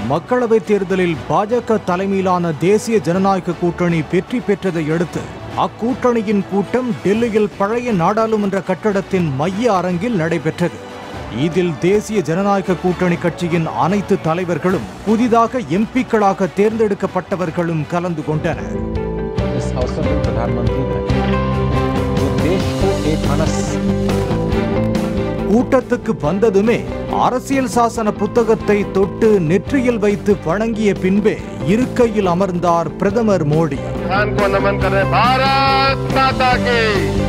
மக்களவைத் தேர்தலில் பாஜக தலைமையிலான தேசிய ஜனநாயக கூட்டணி வெற்றி பெற்றதை அடுத்து அக்கூட்டணியின் கூட்டம் டெல்லியில் பழைய நாடாளுமன்ற கட்டடத்தின் மைய அரங்கில் நடைபெற்றது இதில் தேசிய ஜனநாயக கூட்டணி கட்சியின் அனைத்து தலைவர்களும் புதிதாக எம்பிக்களாக தேர்ந்தெடுக்கப்பட்டவர்களும் கலந்து கொண்டனர் इस अवसर पर प्रधानमंत्री ने जो देश को एक मानस கூட்டத்துக்கு வந்ததுமே அரசியல் சாசன புத்தகத்தை தொட்டு நெற்றியில் வைத்து வணங்கிய பின்பே இருக்கையில் அமர்ந்தார் பிரதமர் மோடி संविधान को नमन कर रहे भारत माता की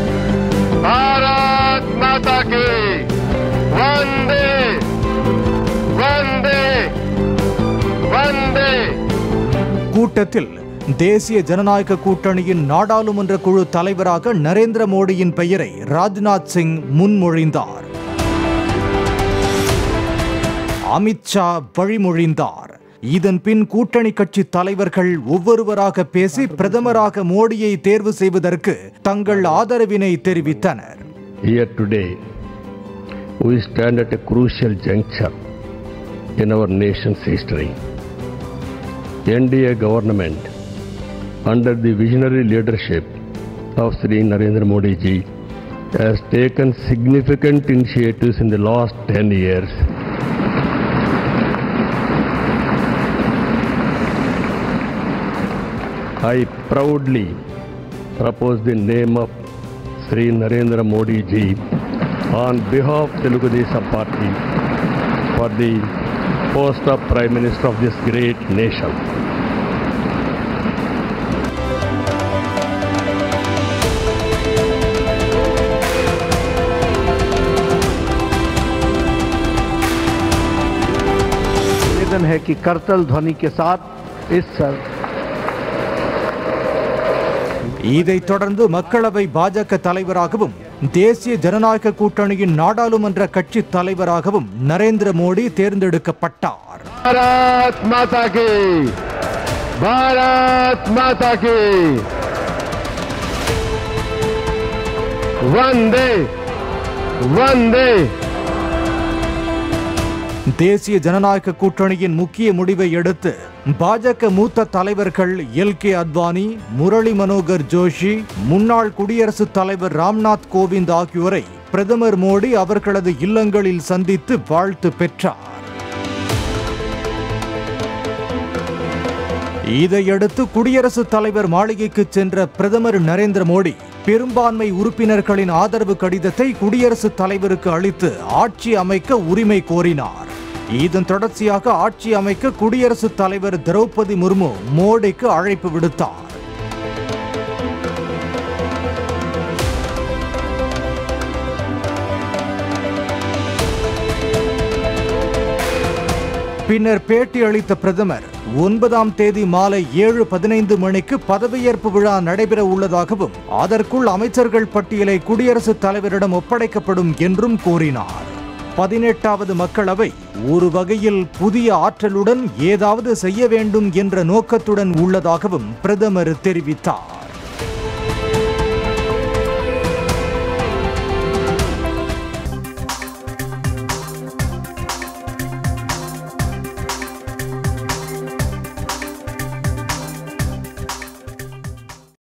भारत माता की वंदे वंदे वंदे கூட்டத்தில் தேசிய ஜனநாயக கூட்டணியின் நாடாளுமன்ற குழு தலைவராக நரேந்திர மோடியின் பெயரை ராஜ்நாத் சிங் முன்மொழிந்தார் அமித்ஷா வழிமொழிந்தார் இதன் பின் கூட்டணி கட்சி தலைவர்கள் ஒவ்வொருவராக பேசி பிரதமராக மோடியை தேர்வு செய்வதற்கு தங்கள் ஆதரவினை தெரிவித்தனர் Here today, we stand at a crucial juncture in our nation's history. NDA government, under the visionary leadership of Sri Narendra Modi ji, has taken significant initiatives in the last 10 years I proudly propose the name of Sri Narendra Modi ji on behalf of Telugu Desam Party for the post of Prime Minister of this great nation. निवेदन है कि करतल ध्वनि के साथ इस sir இதைத் தொடர்ந்து மக்களவை பாஜக தலைவராகவும் தேசிய ஜனநாயக கூட்டணியின் நாடாளுமன்ற கட்சி தலைவராகவும் நரேந்திர மோடி தேர்ந்தெடுக்கப்பட்டார் भारत माता की भारत माता की वंदे वंदे தேசிய ஜனநாயக கூட்டணியின் முக்கிய முடிவை அடுத்து பாஜக மூத்த தலைவர்கள் எல் கே அத்வானி முரளி மனோகர் ஜோஷி முன்னாள் குடியரசுத் தலைவர் ராம்நாத் கோவிந்த் ஆகியோரை பிரதமர் மோடி அவர்களது இல்லங்களில் சந்தித்து வாழ்த்து பெற்றார் இதையடுத்து குடியரசுத் தலைவர் மாளிகைக்கு சென்ற பிரதமர் நரேந்திர மோடி பெரும்பான்மை உறுப்பினர்களின் ஆதரவு கடிதத்தை குடியரசுத் தலைவருக்கு அளித்து ஆட்சி அமைக்க உரிமை கோரினார் இதன் தொடர்ச்சியாக ஆட்சி அமைக்க குடியரசுத் தலைவர் திரௌபதி முர்மு மோடிக்கு அழைப்பு விடுத்தார் பின்னர் பேட்டி அளித்த பிரதமர் ஒன்பதாம் தேதி மாலை ஏழு பதினைந்து மணிக்கு பதவியேற்பு விழா நடைபெற உள்ளதாகவும் அதற்குள் அமைச்சர்கள் பட்டியலை குடியரசுத் தலைவரிடம் ஒப்படைக்கப்படும் என்றும் கூறினார் பதினெட்டாவது மக்களவை ஒரு வகையில் புதிய ஆற்றலுடன் ஏதாவது செய்ய வேண்டும் என்ற நோக்கத்துடன் உள்ளதாகவும் பிரதமர் தெரிவித்தார்